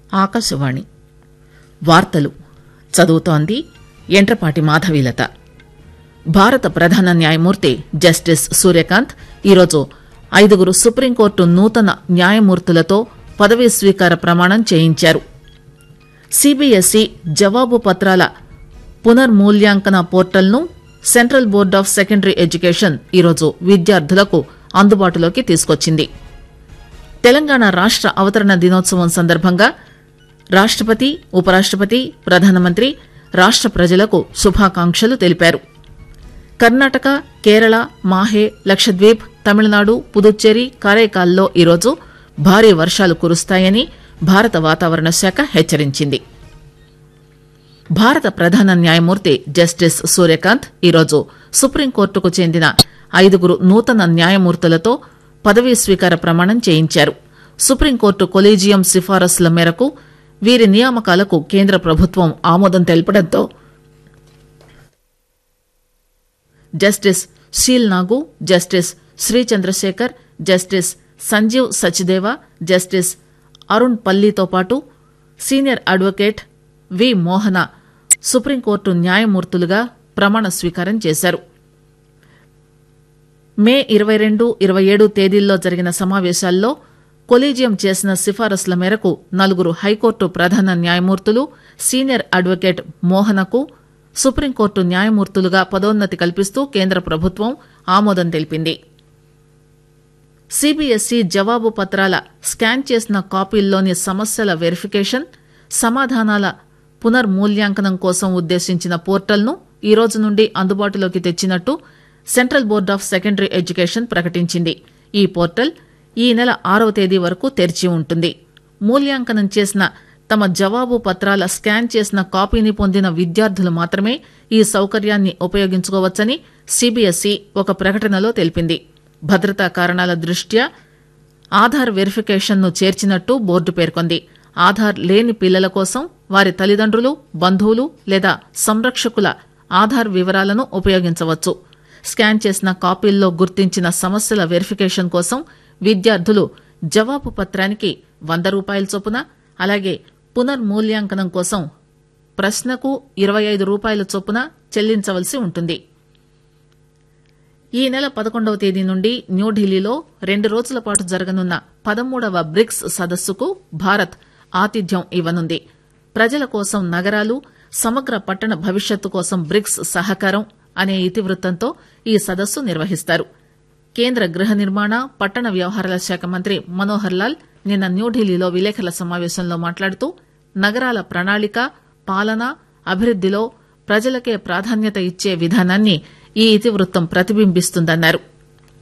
ఆకాశవాణి వార్తలు చదువుతోంది ఎంట్రపాటి మాధవీలత భారత ప్రధాన న్యాయమూర్తి జస్టిస్ సూర్యకాంత్ ఈరోజు ఐదుగురు సుప్రీంకోర్టు నూతన న్యాయమూర్తులతో పదవీ స్వీకార ప్రమాణం చేయించారు సీబీఎస్ఈ జవాబు పత్రాల పునర్మూల్యాంకన పోర్టల్ను central board of secondary education ఈరోజు విద్యార్థులకు అందుబాటులోకి తీసుకొచ్చింది తెలంగాణ రాష్ట అవతరణ దినోత్సవం సందర్భంగా రాష్టపతి ఉపరాష్టపతి ప్రధానమంత్రి రాష్ట ప్రజలకు శుభాకాంక్షలు తెలిపారు కర్ణాటక కేరళ మాహే లక్షద్వీప్ తమిళనాడు పుదుచ్చేరి కారైకాల్లో ఈరోజు భారీ వర్షాలు కురుస్తాయని భారత వాతావరణ శాఖ హెచ్చరించింది భారత ప్రధాన న్యాయమూర్తి జస్టిస్ సూర్యకాంత్ ఈరోజు సుప్రీంకోర్టుకు చెందిన ఐదుగురు నూతన న్యాయమూర్తులతో పదవీ స్వీకార ప్రమాణం చేయించారు సుప్రీంకోర్టు కొలీజియం సిఫారసుల మేరకు వీరి నియామకాలకు కేంద్ర ప్రభుత్వం ఆమోదం తెలపడంతో justice Sheel Nagu justice Shri Chandrashekhar justice Sanjeev Sachdeva justice Arun పల్లీతో పాటు senior advocate V Mohana supreme court న్యాయమూర్తులుగా ప్రమాణ స్వీకారం చేశారు మే ఇరవై రెండు ఇరవై ఏడు తేదీల్లో జరిగిన సమావేశాల్లో కొలీజియం చేసిన సిఫారసుల మేరకు నలుగురు హైకోర్టు ప్రధాన న్యాయమూర్తులు సీనియర్ అడ్వకేట్ మోహనకు సుప్రీంకోర్టు న్యాయమూర్తులుగా పదోన్నతి కల్పిస్తూ కేంద్ర ప్రభుత్వం ఆమోదం తెలిపింది సీబీఎస్ఈ జవాబు పత్రాల స్కాన్ చేసిన కాపీల్లోని సమస్యల వెరిఫికేషన్ సమాధానాల పునర్మూల్యాంకనం కోసం ఉద్దేశించిన పోర్టల్ను ఈ రోజు నుండి అందుబాటులోకి తెచ్చినట్టు central board of secondary education ప్రకటించింది ఈ పోర్టల్ ఈ నెల ఆరవ తేదీ వరకు తెరిచి ఉంటుంది మూల్యాంకనం చేసిన తమ జవాబు పత్రాల స్కాన్ చేసిన కాపీని పొందిన విద్యార్థులు మాత్రమే ఈ సౌకర్యాన్ని ఉపయోగించుకోవచ్చని సీబీఎస్ఈ ఒక ప్రకటనలో తెలిపింది భద్రతా కారణాల దృష్ట్యా ఆధార్ వెరిఫికేషన్ను చేర్చినట్టు బోర్డు పేర్కొంది ఆధార్ లేని పిల్లల కోసం వారి తల్లిదండ్రులు బంధువులు లేదా సంరక్షకుల ఆధార్ వివరాలను ఉపయోగించవచ్చు స్కాన్ చేసిన కాపీల్లో గుర్తించిన సమస్యల వెరిఫికేషన్ కోసం విద్యార్థులు జవాబు పత్రానికి వంద రూపాయల చొప్పున అలాగే పునర్మూల్యాంకనం కోసం ప్రశ్నకు ఇరవై ఐదు రూపాయల చొప్పున చెల్లించవలసి ఉంటుంది ఈ నెల పదకొండవ తేదీ నుండి న్యూఢిల్లీలో రెండు రోజుల పాటు జరగనున్న పదమూడవ బ్రిక్స్ సదస్సుకు భారత్ ఆతిథ్యం ఇవ్వనుంది ప్రజల కోసం నగరాలు సమగ్ర పట్టణ భవిష్యత్తు కోసం బ్రిక్స్ సహకారం అనే ఇతివృత్తంతో ఈ సదస్సు నిర్వహిస్తారు కేంద్ర గృహ నిర్మాణ పట్టణ వ్యవహారాల శాఖ మంత్రి మనోహర్ లాల్ నిన్న న్యూఢిల్లీలో విలేకరుల సమావేశంలో మాట్లాడుతూ నగరాల ప్రణాళిక పాలన అభివృద్దిలో ప్రజలకే ప్రాధాన్యత ఇచ్చే విధానాన్ని ఈ ఇతివృత్తం ప్రతిబింబిస్తుందన్నారు